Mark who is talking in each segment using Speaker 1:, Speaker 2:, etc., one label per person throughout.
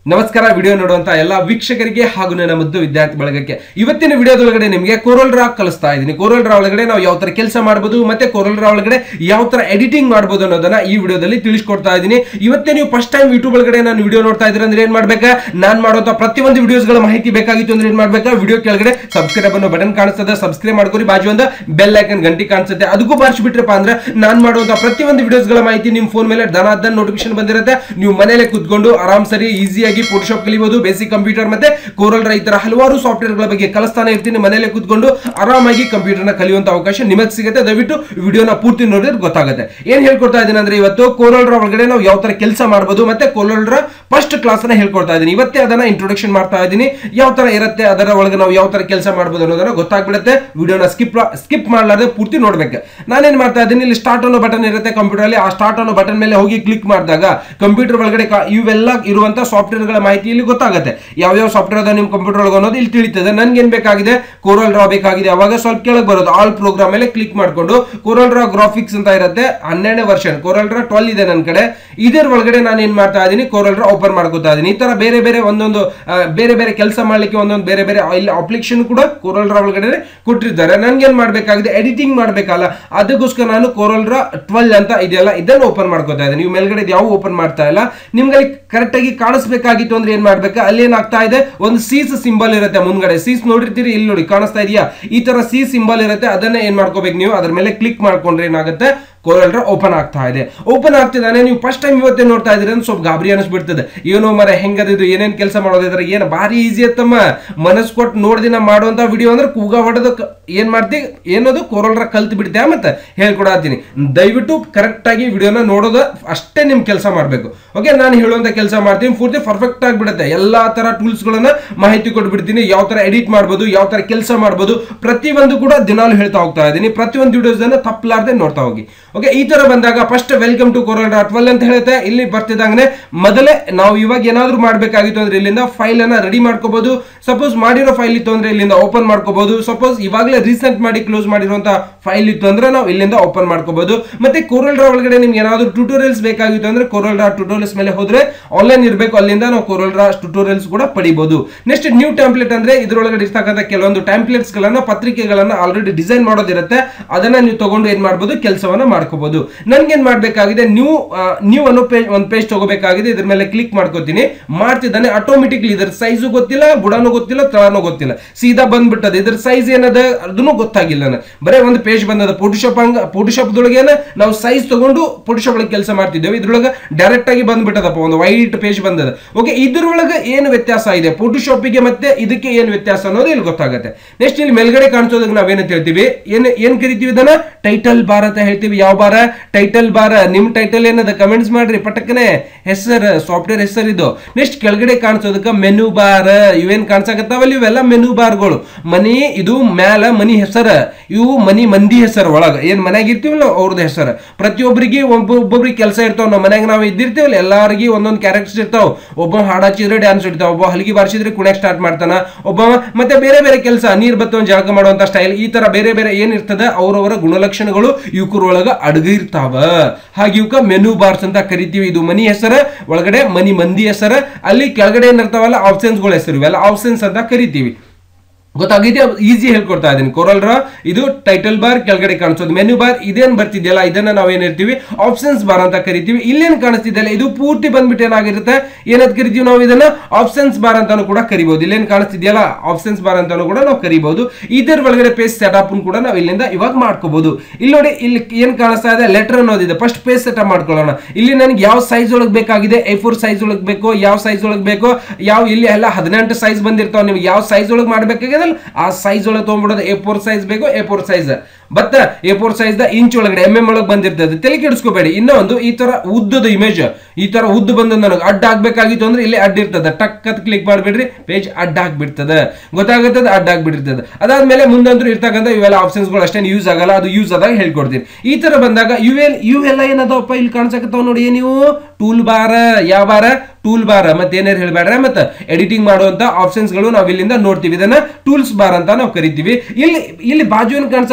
Speaker 1: ನಮಸ್ಕಾರ ವಿಡಿಯೋ ನೋಡುವಂತ ಎಲ್ಲ ವೀಕ್ಷಕರಿಗೆ ಹಾಗೂ ನನ್ನ ಮುದ್ದು ವಿದ್ಯಾರ್ಥಿ ಬಳಗಕ್ಕೆ ಇವತ್ತಿನ ವಿಡಿಯೋದೊಳಗಡೆ ನಿಮಗೆ ಕೋರಲ್ ಡ್ರಾ ಕಲಿಸ್ತಾ ಇದ್ದೀನಿ ಕೋರಲ್ ಡ್ರಾ ಒಳಗಡೆ ನಾವು ಯಾವ ತರ ಕೆಲಸ ಮಾಡಬಹುದು ಮತ್ತೆ ಕೋರಲ್ ಡ್ರಾ ಒಳಗಡೆ ಯಾವ ತರ ಎಡಿಟಿಂಗ್ ಮಾಡಬಹುದು ಅನ್ನೋದನ್ನ ಈ ವಿಡಿಯೋದಲ್ಲಿ ತಿಳಿಸ್ಕೊಡ್ತಾ ಇದ್ದೀನಿ ಇವತ್ತೇ ನೀವು ಫಸ್ಟ್ ಟೈಮ್ ಯೂಟ್ಯೂಬ್ ಒಳಗಡೆ ನಾನು ವಿಡಿಯೋ ನೋಡ್ತಾ ಇದ್ರೆ ಅಂದ್ರೆ ಏನ್ ಮಾಡ್ಬೇಕಾ ನಾನು ಮಾಡುವಂತ ಪ್ರತಿಯೊಂದು ವಿಡಿಯೋಸ್ಗಳ ಮಾಹಿತಿ ಬೇಕಾಗಿತ್ತು ಅಂದ್ರೆ ಏನ್ ಮಾಡ್ಬೇಕಾ ವಿಡಿಯೋ ಕೆಳಗಡೆ ಸಬ್ಸ್ಕ್ರೈಬ್ ಅನ್ನೋ ಬಟನ್ ಕಾಣಿಸ್ತದೆ ಸಬ್ಸ್ಕ್ರೈಬ್ ಮಾಡ್ಕೊರಿ ಬಾಜು ಒಂದು ಬೆಲ್ ಐಕನ್ ಗಂಟೆ ಕಾಣಿಸುತ್ತೆ ಅದಕ್ಕೂ ಬಾರಿಸ್ಬಿಟ್ರಪ್ಪ ಅಂದ್ರೆ ನಾನು ಮಾಡುವಂತ ಪ್ರತಿಯೊಂದು ವಿಡಿಯೋಸ್ಗಳ ಮಾಹಿತಿ ನಿಮ್ಮ ಫೋನ್ ಮೇಲೆ ದನ ದನ್ ನೋಟಿಫಿಕೇಶನ್ ಬಂದಿರುತ್ತೆ ನೀವು ಮನೇಲೆ ಕುತ್ಕೊಂಡು ಆರಾಮ್ ಸರಿ ಈಸಿಯಾಗಿ ಫೋಟೋಶಾಪ್ ಕಲಿಬಹುದು ಬೇಸಿಕ್ ಕಂಪ್ಯೂಟರ್ ಮತ್ತೆ ಕೋರಲ್ ಡ್ರಾ ಈ ತರ ಹಲವಾರು ಸಾಫ್ಟ್ವೇರ್ ಗಳ ಬಗ್ಗೆ ಕಲಿಸ್ತಾನೆ ಇರ್ತೀನಿ ಮನೇಲೆ ಕುತ್ಕೊಂಡು ಆರಾಮಾಗಿ ಕಂಪ್ಯೂಟರ್ ನ ಕಲಿಯುವಂತ ಅವಕಾಶ ನಿಮಗೆ ಸಿಗುತ್ತೆ ದಯವಿಟ್ಟು ವಿಡಿಯೋನ ಪೂರ್ತಿ ನೋಡಿದ್ರೆ ಗೊತ್ತಾಗುತ್ತೆ ಏನ್ ಹೇಳ್ಕೊಡ್ತಾ ಇದ್ದೀನಿ ಅಂದ್ರೆ ಇವತ್ತು ಕೋರಲ್ ಡ್ರಾ ಒಳಗಡೆ ನಾವು ಯಾವ ತರ ಕೆಲಸ ಮಾಡಬಹುದು ಮತ್ತೆ ಕೋರಲ್ ಡ್ರಾ ಫಸ್ಟ್ ಕ್ಲಾಸ್ ನ ಹೇಳ್ಕೊಡ್ತಾ ಇದ್ದೀನಿ ಇವತ್ತೇ ಅದನ್ನ ಇಂಟ್ರೊಡಕ್ಷನ್ ಮಾಡ್ತಾ ಇದ್ದೀನಿ ಯಾವ ತರ ಇರುತ್ತೆ ಅದರ ಒಳಗೆ ನಾವು ಯಾವ ತರ ಕೆಲಸ ಮಾಡಬಹುದು ಅನ್ನೋದನ್ನ ಗೊತ್ತಾಗ್ಬಿಡುತ್ತೆ ವಿಡಿಯೋನ ಸ್ಕಿಪ್ ಸ್ಕಿಪ್ ಮಾಡಲಾರ್ದೆ ಪೂರ್ತಿ ನೋಡ್ಬೇಕು ನಾನೇನ್ ಮಾಡ್ತಾ ಇದ್ದೀನಿ ಇಲ್ಲಿ ಸ್ಟಾರ್ಟ್ ಅನ್ನೋ ಬಟನ್ ಇರುತ್ತೆ ಕಂಪ್ಯೂಟರ್ ಅಲ್ಲಿ ಆ ಸ್ಟಾರ್ಟ್ ಅನ್ನೋ ಬಟನ್ ಮೇಲೆ ಹೋಗಿ ಕ್ಲಿಕ್ ಮಾಡಿದಾಗ ಕಂಪ್ಯೂಟರ್ ಒಳಗಡೆ ಕಾ- ಇವೆಲ್ಲ ಇರುವಂತ ಸಾಫ್ಟ್ವೇರ್ ಗಳ ಮಾಹಿತಿ ಇಲ್ಲಿ ಗೊತ್ತಾಗುತ್ತೆ ಯಾವ ಸಾಫ್ಟ್ವೇರ್ ಅದ ನಿಮ್ ಕಂಪ್ಯೂಟರ್ ಒಳಗೆ ಅನ್ನೋದು ಇಲ್ಲಿ ತಿಳಿತದೆ ನನ್ಗೆ ಏನ್ ಬೇಕಾಗಿದೆ ಕೋರಲ್ ಡ್ರಾ ಬೇಕಾಗಿದೆ ಅವಾಗ ಸ್ವಲ್ಪ ಕೆಳಗೆ ಬರೋದು ಆಲ್ ಪ್ರೋಗ್ರಾಮ್ ಮೇಲೆ ಕ್ಲಿಕ್ ಮಾಡ್ಕೊಂಡು ಕೋರಲ್ ಡ್ರಾ ಗ್ರಾಫಿಕ್ಸ್ ಅಂತ ಇರುತ್ತೆ ಹನ್ನೆರಡನೇ ವರ್ಷನ್ ಕೋರಲ್ ಡ್ರಾ ಟ್ವೆಲ್ ಇದೆ ನನ್ನ ಕಡೆ ಇದರ ಒಳಗಡೆ ನಾನು ಏನ್ ಮಾಡ್ತಾ ಇದ್ದೀನಿ ಕೋರಲ್ ಡ್ರಾ ಓಪನ್ ಮಾಡ್ಕೋತಾ ಇದ್ದೀನಿ ಈ ತರ ಬೇರೆ ಬೇರೆ ಒಂದೊಂದು ಆ, ಬೇರೆ ಬೇರೆ ಕೆಲಸ ಮಾಡ್ಲಿಕ್ಕೆ ಒಂದೊಂದು ಬೇರೆ ಬೇರೆ ಇಲ್ಲಿ ಅಪ್ಲಿಕೇಶನ್ ಕೂಡ ಕೋರಲ್ ಡ್ರಾ ಒಳಗಡೆ ಕೊಟ್ಟಿರ್ತಾರೆ ನನ್ಗೆ ಏನ್ ಮಾಡ್ಬೇಕಾಗಿದೆ ಎಡಿಟಿಂಗ್ ಮಾಡ್ಬೇಕಲ್ಲ ಅದಕ್ಕೋಸ್ಕರ ನಾನು ಕೋರಲ್ ಡ್ರಾ ಟ್ವೆಲ್ ಅಂತ ಇದೆಯಲ್ಲ ಇದನ್ನು ಓಪನ್ ಮಾಡ್ಕೋತಾ ಇದ್ದೀನಿ ನೀವು ಮೇಲ್ಗಡೆ ಯಾವ ಓಪನ್ ಮಾಡ್ತಾ ಇಲ್ಲ ನಿಮ್ಗೆ ಅಲ್ಲಿ ಕರೆಕ್ಟ್ ಆಗಿ ಕಾಣಿಸ್ಬೇಕಾಗಿತ್ತು ಅಂದ್ರೆ ಏನ್ ಮಾಡ್ಬೇಕು ಅಲ್ಲಿ ಏನಾಗ್ತಾ ಇದೆ ಒಂದು ಸೀಸ್ ಸಿಂಬಲ್ ಇರುತ್ತೆ ಮುಂದ್ಗಡೆ ಸೀಸ್ ನೋಡಿರ್ತೀರಿ ಇಲ್ಲಿ ನೋಡಿ ಕಾಣಿಸ್ತಾ ಇದೆಯಾ ಈ ತರ ಸಿ ಸಿಂಬಲ್ ಇರುತ್ತೆ ಅದನ್ನ ಏನ್ ಮಾಡ್ಕೋಬೇಕು ನೀವು ಅದ್ರ ಮೇಲೆ ಕ್ಲಿಕ್ ಮಾಡ್ಕೊಂಡ್ರೆ ಏನಾಗುತ್ತೆ ಕೋರಲ್ ಡ್ರಾ ಓಪನ್ ಆಗ್ತಾ ಇದೆ ಓಪನ್ ಆಗ್ತಿದ್ದಾನೆ ನೀವು ಫಸ್ಟ್ ಟೈಮ್ ಇವತ್ತೇ ನೋಡ್ತಾ ಇದ್ದೀರಿ ಅಂದ್ರೆ ಸ್ವಲ್ಪ ಗಾಬರಿ ಅನಿಸ್ಬಿಡ್ತದೆ ಏನೋ ಮರ ಹೆಂಗದಿದು ಏನೇನ್ ಕೆಲಸ ಮಾಡೋದಿದ್ರೆ ಏನು ಭಾರಿ ಈಸಿ ಅತ್ತಮ್ಮ ಮನಸ್ ಕೊಟ್ಟು ನೋಡ್ದಿನ ಮಾಡುವಂತ ವಿಡಿಯೋ ಅಂದ್ರೆ ಕೂಗ ಹೊಡೆದ ಏನ್ ಮಾಡ್ತಿ ಏನದು ಕೋರಲ್ ಡ್ರಾ ಕಲ್ತ್ ಬಿಡ್ತೇ ಮತ್ತೆ ಹೇಳ್ಕೊಡತ್ತೀನಿ ದಯವಿಟ್ಟು ಕರೆಕ್ಟ್ ಆಗಿ ವಿಡಿಯೋನ ನೋಡೋದು ಅಷ್ಟೇ ನಿಮ್ ಕೆಲಸ ಮಾಡ್ಬೇಕು ಓಕೆ ನಾನು ಹೇಳುವಂತ ಕೆಲಸ ಮಾಡ್ತೀನಿ ಪೂರ್ತಿ ಪರ್ಫೆಕ್ಟ್ ಆಗಿಬಿಡುತ್ತೆ ಎಲ್ಲಾ ತರ ಟೂಲ್ಸ್ ಗಳನ್ನ ಮಾಹಿತಿ ಕೊಟ್ಬಿಡ್ತೀನಿ ಯಾವ ತರ ಎಡಿಟ್ ಮಾಡ್ಬೋದು ಯಾವ ತರ ಕೆಲಸ ಮಾಡ್ಬೋದು ಪ್ರತಿಯೊಂದು ಕೂಡ ದಿನಾಲು ಹೇಳ್ತಾ ಹೋಗ್ತಾ ಇದ್ದೀನಿ ಪ್ರತಿಯೊಂದು ವಿಡಿಯೋಸ್ ಅನ್ನ ತಪ್ಪಲಾರ್ದೆ ನೋಡ್ತಾ ಹೋಗಿ ಓಕೆ ಈ ತರ ಬಂದಾಗ first welcome to Corel dot twelve ಅಂತ ಹೇಳುತ್ತೆ ಇಲ್ಲಿ ಬರ್ತಿದ್ದಂಗೆ ಮೊದಲೇ ನಾವು ಇವಾಗ ಏನಾದ್ರೂ ಮಾಡ್ಬೇಕಾಗಿತ್ತು ಅಂದ್ರೆ ಇಲ್ಲಿಂದ ಫೈಲ್ ಅನ್ನ ರೆಡಿ ಮಾಡ್ಕೋಬಹುದು ಸಪೋಸ್ ಮಾಡಿರೋ ಫೈಲ್ ಇತ್ತು ಅಂದ್ರೆ ಇಲ್ಲಿಂದ ಓಪನ್ ಮಾಡ್ಕೋಬಹುದು ಸಪೋಸ್ ಇವಾಗಲೇ ರೀಸೆಂಟ್ ಮಾಡಿ ಕ್ಲೋಸ್ ಮಾಡಿರುವಂತ ಫೈಲ್ ಇತ್ತು ಅಂದ್ರೆ ನಾವು ಇಲ್ಲಿಂದ ಓಪನ್ ಮಾಡ್ಕೋಬಹುದು ಮತ್ತೆ ಕೋರಲ್ ಡ್ರಾ ಒಳಗಡೆ ನಿಮ್ಗೆ ಏನಾದ್ರು ಟ್ಯೂಟೋರಿಯಲ್ಸ್ ಬೇಕಾಗಿತ್ತು ಅಂದ್ರೆ ಕೋರಲ್ ಡ್ರಾ ಟ್ಯೂಟೋರಿಯಲ್ಸ್ ಮೇಲೆ ಹೋದ್ರೆ ಆನ್ಲೈನ್ ಇರಬೇಕು ಅಲ್ಲಿಂದ ನಾವು ಕೋರಲ್ ಡ್ರಾ ಟ್ಯೂಟೋರಿಯಲ್ಸ್ ಕೂಡ ಪಡಿಬಹುದು ನೆಕ್ಸ್ಟ್ ನ್ಯೂ ಟೆಂಪ್ಲೇಟ್ ಅಂದ್ರೆ ಇದ್ರೊಳಗಡೆ ಇರ್ತಕ್ಕಂಥ ಕೆಲವೊಂದು ಟೆಂಪ್ಲೇಟ್ಸ್ ಗಳನ್ನ ಪತ್ರಿಕೆಗಳನ್ನ ಆಲ್ರೆಡಿ ಡಿಸೈನ್ ಮಾಡೋದಿರುತ್ತೆ ಅದನ್ನ ನೀವು ತಗೊಂಡು ಏನ್ ಮಾಡ್ಬೋದು ಕೆಲಸವನ್ನ ಮಾಡ್ಕೋಬಹುದು ನನ್ಗೆ ಏನ್ ಮಾಡ್ಬೇಕಾಗಿದೆ ನ್ಯೂ ನ್ಯೂ ಅನ್ನೋ ಪೇಜ್ ಒಂದು ಪೇಜ್ ತಗೋಬೇಕಾಗಿದೆ ಇದ್ರ ಮೇಲೆ ಕ್ಲಿಕ್ ಮಾಡ್ಕೋತೀನಿ ಮಾಡ್ತಿದ್ದಾನೆ ಆಟೋಮೆಟಿಕ್ಲಿ ಇದ್ರ ಸೈಜು ಗೊತ್ತಿಲ್ಲ ಬುಡನೂ ಗೊತ್ತಿಲ್ಲ ತಳನೂ ಗೊತ್ತಿಲ್ಲ ಸೀದಾ ಬಂದ್ಬಿಟ್ಟದೆ ಇದ್ರ ಸೈಜ್ ಏನದ ಅದನ್ನು ಗೊತ್ತಾಗಿಲ್ಲ ನನಗೆ ಬರೇ ಒಂದು ಪೇಜ್ ಬಂದದ ಫೋಟೋಶಾಪ್ ಹಂಗ ಫೋಟೋಶಾಪ್ ದೊಳಗೇನ ನಾವು ಸೈಜ್ ತಗೊಂಡು ಫೋಟೋಶಾಪ್ ಒಳಗೆ ಕೆಲಸ ಮಾಡ್ತಿದ್ದೇವೆ ಇದ್ರೊಳಗೆ ಡೈರೆಕ್ಟ್ ಆಗಿ ಬಂದ್ಬಿಟ್ಟದಪ್ಪ ಒಂದು ವೈಟ್ ಪೇಜ್ ಬಂದದ ಓಕೆ ಇದ್ರೊಳಗೆ ಏನು ವ್ಯತ್ಯಾಸ ಇದೆ ಫೋಟೋಶಾಪಿಗೆ ಮತ್ತೆ ಇದಕ್ಕೆ ಏನು ವ್ಯತ್ಯಾಸ ಅನ್ನೋದು ಇಲ್ಲಿ ಗೊತ್ತಾಗುತ್ತೆ ನೆಕ್ಸ್ಟ್ ಇಲ್ಲಿ ಮೇಲ್ಗಡೆ ಕಾಣಿಸೋದಕ್ಕೆ ನಾವೇನಂತ ಹೇಳ್ತೀವಿ ಏನ್ ಏನ್ ಕರಿತೀವಿ ಇದನ್ನ ಟೈಟಲ್ ಬಾರ್ ಅಂತ ಹೇಳ್ತೀವಿ ಯಾವ ಬಾರ ಟೈಟಲ್ ಬಾರ ನಿಮ್ ಟೈಟಲ್ ಏನದ ಕಮೆಂಟ್ಸ್ ಮಾಡ್ರಿ ಪಟಕ್ಕನೆ ಹೆಸರು ಸಾಫ್ಟ್ವೇರ್ ಹೆಸರು ಇದು ನೆಕ್ಸ್ಟ್ ಕೆಳಗಡೆ ಕಾಣಿಸೋದಕ್ಕೆ ಮೆನು ಬಾರ್ ಇವೇನ್ ಕಾಣಿಸಕತ್ತಾವಲ್ಲ ಇವೆಲ್ಲ ಮೆನು ಬಾರ್ಗಳು ಮನಿ ಇದು ಮ್ಯಾಲ ಮನಿ ಹೆಸರ ಇವು ಮನಿ ಮಂದಿ ಹೆಸರು ಒಳಗ ಏನ್ ಮನ್ಯಾಗ ಇರ್ತೀವಲ್ಲ ಅವ್ರದ್ದು ಹೆಸರು ಪ್ರತಿಯೊಬ್ಬರಿಗೆ ಒಬ್ಬ ಒಬ್ಬೊಬ್ರಿಗೆ ಕೆಲಸ ಇರ್ತಾವ ನಮ್ಮ ಮನ್ಯಾಗ ನಾವು ಇದ್ದಿರ್ತೀವಲ್ಲ ಎಲ್ಲಾರಿಗೆ ಒಂದೊಂದು ಕ್ಯಾರೆಕ್ಟರ್ಸ್ ಇರ್ತಾವ ಒಬ್ಬ ಹಾಡ್ ಹಚ್ಚಿದ್ರೆ ಡ್ಯಾನ್ಸ್ ಇಡ್ತಾವ ಒಬ್ಬ ಹಲಗಿ ಬಾರಿಸಿದ್ರೆ ಕುಣ್ಯಾಕ್ ಸ್ಟಾರ್ಟ್ ಮಾಡ್ತಾನ ಒಬ್ಬ ಮತ್ತೆ ಬೇರೆ ಬೇರೆ ಕೆಲಸ ನೀರ್ ಬತ್ತವನ್ ಜಳಕ ಮಾಡುವಂತ ಸ್ಟೈಲ್ ಈ ತರ ಬೇರೆ ಬೇರೆ ಏನಿರ್ತದ ಅವರವರ ಗುಣಲಕ್ಷಣಗಳು ಇವಕ್ರೊಳಗ ಅಡಗಿರ್ತಾವ ಹಾಗೆ ಇವಕ್ಕ ಮೆನು ಬಾರ್ಸ್ ಅಂತ ಕರಿತೀವಿ ಇದು ಮನಿ ಹೆಸರ ಒಳಗಡೆ ಮನಿ ಮಂದಿ ಹೆಸರ ಅಲ್ಲಿ ಕೆಳಗಡೆ ಏನಿರ್ತಾವಲ್ಲ ಆಪ್ಷನ್ಸ್ಗಳ ಹೆಸರು ಇವೆಲ್ಲ ಆಪ್ಷನ್ಸ್ ಅಂತ ಕರಿತೀವಿ ಗೊತ್ತಾಗಿದೆ ಈಸಿ ಹೇಳ್ಕೊಡ್ತಾ ಇದ್ದೀನಿ ಕೋರಲ್ ಡ್ರಾ ಇದು ಟೈಟಲ್ ಬಾರ್ ಕೆಳಗಡೆ ಕಾಣಿಸೋದು ಮೆನು ಬಾರ್ ಇದೇನ್ ಬರ್ತಿದೆಯಲ್ಲ ಇದನ್ನ ನಾವು ಏನಿರ್ತೀವಿ ಆಪ್ಷನ್ಸ್ ಬಾರ್ ಅಂತ ಕರಿತೀವಿ ಇಲ್ಲೇನ್ ಕಾಣಿಸ್ತಿದೆಯಲ್ಲ ಇದು ಪೂರ್ತಿ ಬಂದ್ಬಿಟ್ಟು ಏನಾಗಿರುತ್ತೆ ಏನಂತ ಕರಿತೀವಿ ನಾವು ಇದನ್ನ ಆಪ್ಷನ್ಸ್ ಬಾರ್ ಅಂತಾನು ಕೂಡ ಕರಿಬಹುದು ಇಲ್ಲೇನ್ ಕಾಣಿಸ್ತಿದೆಯಲ್ಲ ಆಪ್ಷನ್ಸ್ ಬಾರ್ ಅಂತಾನು ಕೂಡ ನಾವು ಕರಿಬಹುದು ಇದರ ಒಳಗಡೆ ಪೇಜ್ ಸೆಟಪ್ ಕೂಡ ನಾವು ಇಲ್ಲಿಂದ ಇವಾಗ ಮಾಡ್ಕೋಬಹುದು ಇಲ್ಲಿ ನೋಡಿ ಇಲ್ಲಿ ಏನ್ ಕಾಣಿಸ್ತಾ ಇದೆ ಲೆಟರ್ ಅನ್ನೋದಿದೆ ಫಸ್ಟ್ ಪೇಜ್ ಸೆಟಪ್ ಮಾಡ್ಕೊಳ್ಳೋಣ ಇಲ್ಲಿ ನನಗೆ ಯಾವ ಸೈಜ್ ಒಳಗೆ ಬೇಕಾಗಿದೆ ಎ ಫೋರ್ ಸೈಜ್ ಒಳಗೆ ಬೇಕು ಯಾವ ಸೈಜ್ ಒಳಗೆ ಬೇಕು ಯಾವ ಇಲ್ಲಿ ಎಲ್ಲ ಹದಿನೆಂಟು ಸೈಜ್ ಬಂದಿರ್ತಾವ ನಿಮ್ಗೆ ಯಾವ ಸೈಜ್ ಒಳಗೆ ಮಾಡ್ಬೇಕಾಗಿದೆ ಆ ಸೈಜ್ ಒಳಗೆ ತೊಗೊಂಡ್ಬಿಡೋದು ಎ ಫೋರ್ ಸೈಜ್ ಬೇಕು A four size but A four size the inch ಒಳಗಡೆ ಎಂ ಎಂ ಒಳಗೆ ಬಂದಿರ್ತದೆ ತಲೆ ಕೆಡಿಸ್ಕೋಬೇಡಿ ಇನ್ನೊಂದು ಈ ತರ ಉದ್ದದ ಇಮೇಜ್ ಈ ತರ ಉದ್ದ ಬಂದ ನನಗೆ ಅಡ್ಡ ಆಗ್ಬೇಕಾಗಿತ್ತು ಅಂದ್ರೆ ಇಲ್ಲಿ ಅಡ್ಡ ಇರ್ತದೆ ಟಕ್ ಅಂತ ಕ್ಲಿಕ್ ಮಾಡ್ಬಿಡ್ರಿ ಪೇಜ್ ಅಡ್ಡ ಆಗ್ಬಿಡ್ತದೆ ಗೊತ್ತಾಗುತ್ತದೆ ಅಡ್ಡ ಆಗ್ಬಿಟ್ಟಿರ್ತದೆ ಅದಾದ್ಮೇಲೆ ಮುಂದಂತೂ ಇರ್ತಕ್ಕಂಥ ಇವೆಲ್ಲ ಆಪ್ಷನ್ಸ್ಗಳು ಅಷ್ಟೇನು ಯೂಸ್ ಆಗಲ್ಲ ಅದು ಯೂಸ್ ಆದಾಗ ಹೇಳ್ಕೊಡ್ತೀನಿ ಈ ತರ ಬಂದಾಗ ಇವೆಲ್ಲ ಇವೆಲ್ಲ ಏನದವಪ್ಪ ಇಲ್ಲಿ ಕಾಣಿಸಕತ್ತಾವ ನೋಡಿ ನೀವು ಟೂಲ್ ಬಾರ್ ಯಾವ ಬಾರ ಟೂಲ್ ಬಾರ್ ಮತ್ತೆ ಏನೇನು ಹೇಳ್ಬೇಡ್ರೆ ಮತ್ತೆ ಎಡಿಟಿಂಗ್ ಮಾಡುವಂತ ಆಪ್ಷನ್ಸ್ ಗಳು ನಾವು ಇಲ್ಲಿಂದ ನೋಡ್ತೀವಿ ಇದನ್ನ ಟೂಲ್ಸ್ ಬಾರ್ ಅಂತ ನಾವು ಕರಿತೀವಿ ಇಲ್ಲಿ ಇಲ್ಲಿ ಬಾಜು ಏನ್ ಕಾಣಿಸತ್ತಾವ ನೋಡ್ರಿ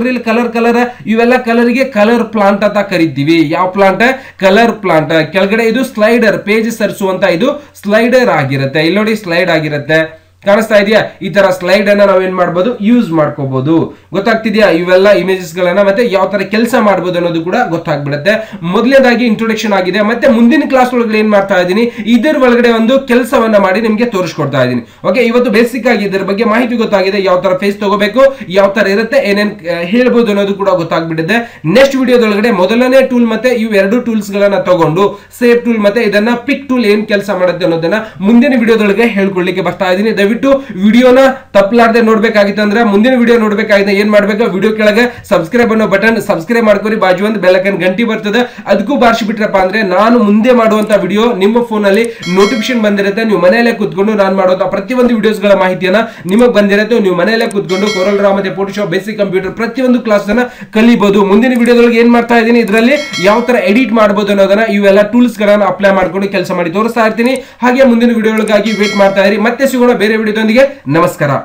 Speaker 1: ನೋಡ್ರಿ ಇಲ್ಲಿ ಕಲರ್ ಕಲರ್ ಇವೆಲ್ಲ ಕಲರ್ಗೆ ಕಲರ್ ಪ್ಲಾಂಟ್ ಅಂತ ಕರಿತೀವಿ ಯಾವ ಪ್ಲಾಂಟ್ ಕಲರ್ ಪ್ಲಾಂಟ್ ಕೆಳಗಡೆ ಇದು ಸ್ಲೈಡರ್ ಪೇಜ್ ಸರಿಸುವಂತ ಇದು ಸ್ಲೈಡರ್ ಆಗಿರುತ್ತೆ ಇಲ್ಲಿ ನೋಡಿ ಸ್ಲೈಡ್ ಆಗಿರುತ್ತೆ ಕಾಣಿಸ್ತಾ ಇದೆಯಾ ಈ ತರ ಸ್ಲೈಡ್ ಅನ್ನ ನಾವೇನ್ ಮಾಡ್ಬೋದು ಯೂಸ್ ಮಾಡ್ಕೋಬಹುದು ಗೊತ್ತಾಗ್ತಿದ್ಯಾ ಇವೆಲ್ಲ ಇಮೇಜಸ್ ಗಳನ್ನ ಮತ್ತೆ ಯಾವ ತರ ಕೆಲಸ ಮಾಡ್ಬೋದು ಅನ್ನೋದು ಕೂಡ ಗೊತ್ತಾಗ್ಬಿಡುತ್ತೆ ಮೊದಲನೇದಾಗಿ ಇಂಟ್ರೊಡಕ್ಷನ್ ಆಗಿದೆ ಮತ್ತೆ ಮುಂದಿನ ಕ್ಲಾಸ್ ಒಳಗಡೆ ಏನ್ ಮಾಡ್ತಾ ಇದ್ದೀನಿ ಇದರ ಒಳಗಡೆ ಒಂದು ಕೆಲಸವನ್ನ ಮಾಡಿ ನಿಮ್ಗೆ ತೋರಿಸ್ಕೊಡ್ತಾ ಇದ್ದೀನಿ ಓಕೆ ಇವತ್ತು ಬೇಸಿಕ್ ಆಗಿ ಇದರ ಬಗ್ಗೆ ಮಾಹಿತಿ ಗೊತ್ತಾಗಿದೆ ಯಾವ ತರ ಫೇಸ್ ತಗೋಬೇಕು ಯಾವ ತರ ಇರುತ್ತೆ ಏನೇನ್ ಆ, ಹೇಳ್ಬೋದು ಅನ್ನೋದು ಕೂಡ ಗೊತ್ತಾಗ್ಬಿಟ್ಟಿದೆ ನೆಕ್ಸ್ಟ್ ವಿಡಿಯೋದೊಳಗಡೆ ಮೊದಲನೇ ಟೂಲ್ ಮತ್ತೆ ಇವು ಎರಡು ಟೂಲ್ಸ್ ಗಳನ್ನ ತಗೊಂಡು ಸೇಫ್ ಟೂಲ್ ಮತ್ತೆ ಇದನ್ನ ಪಿಕ್ ಟೂಲ್ ಏನ್ ಕೆಲಸ ಮಾಡುತ್ತೆ ಅನ್ನೋದನ್ನ ಮುಂದಿನ ವಿಡಿಯೋದೊಳಗೆ ಹೇಳ್ಕೊಳ್ಳಿಕ್ಕೆ ಬರ್ತಾ ಇದ್ದೀನಿ ದಯವಿಟ್ಟು ವಿಡಿಯೋನ ತಪ್ಪಲಾರ್ದೆ ನೋಡ್ಬೇಕಾಗಿತ್ತು ಅಂದ್ರೆ ಮುಂದಿನ ವಿಡಿಯೋ ನೋಡ್ಬೇಕಾಗಿದೆ ಏನ್ ಮಾಡ್ಬೇಕು ವಿಡಿಯೋ ಕೆಳಗೆ ಸಬ್ಸ್ಕ್ರೈಬ್ ಅನ್ನೋ ಬಟನ್ ಸಬ್ಸ್ಕ್ರೈಬ್ ಮಾಡ್ಕೊರಿ ಬಾಜು ಒಂದು ಬೆಲ್ಲಕನ್ ಗಂಟಿ ಬರ್ತದೆ ಅದಕ್ಕೂ ಬಾರಿಸಿ ಬಿಟ್ರಪ್ಪ ಅಂದ್ರೆ ನಾನು ಮುಂದೆ ಮಾಡುವಂತ ವಿಡಿಯೋ ನಿಮ್ಮ ಫೋನ್ ಅಲ್ಲಿ ನೋಟಿಫಿಕೇಶನ್ ಬಂದಿರುತ್ತೆ ನೀವು ಮನೆಯಲ್ಲೇ ಕೂತ್ಕೊಂಡು ನಾನು ಮಾಡುವಂತ ಪ್ರತಿಯೊಂದು ವಿಡಿಯೋಸ್ ಗಳ ಮಾಹಿತಿಯನ್ನ ನಿಮಗೆ ಬಂದಿರುತ್ತೆ ನೀವು ಮನೆಯಲ್ಲೇ ಕೂತ್ಕೊಂಡು ಕೋರಲ್ ರಾ ಮತ್ತೆ ಫೋಟೋಶಾಪ್ ಬೇಸಿಕ್ ಕಂಪ್ಯೂಟರ್ ಪ್ರತಿಯೊಂದು ಕ್ಲಾಸ್ ಅನ್ನ ಕಲಿಬಹುದು ಮುಂದಿನ ವಿಡಿಯೋದೊಳಗೆ ಏನ್ ಮಾಡ್ತಾ ಇದ್ದೀನಿ ಇದರಲ್ಲಿ ಯಾವ ತರ ಎಡಿಟ್ ಮಾಡಬಹುದು ಅನ್ನೋದನ್ನ ಇವೆಲ್ಲ ಟೂಲ್ಸ್ ಗಳನ್ನ ಅಪ್ಲೈ ಮಾಡ್ಕೊಂಡು ಕೆಲಸ ಮಾಡಿ ತೋರಿಸ್ತಾ ಇರ್ತೀನಿ ಹಾಗೆ ಮುಂದಿನ ವಿಡಿಯೋಗಳಿಗಾಗಿ ವೇಟ್ ಮಾಡ್ತಾ ಇರಿ ಮತ್ತೆ ಸಿಗೋಣ ಬೇರೆ ವಿಡಿಯೋದೊಂದಿಗೆ ನಮಸ್ಕಾರ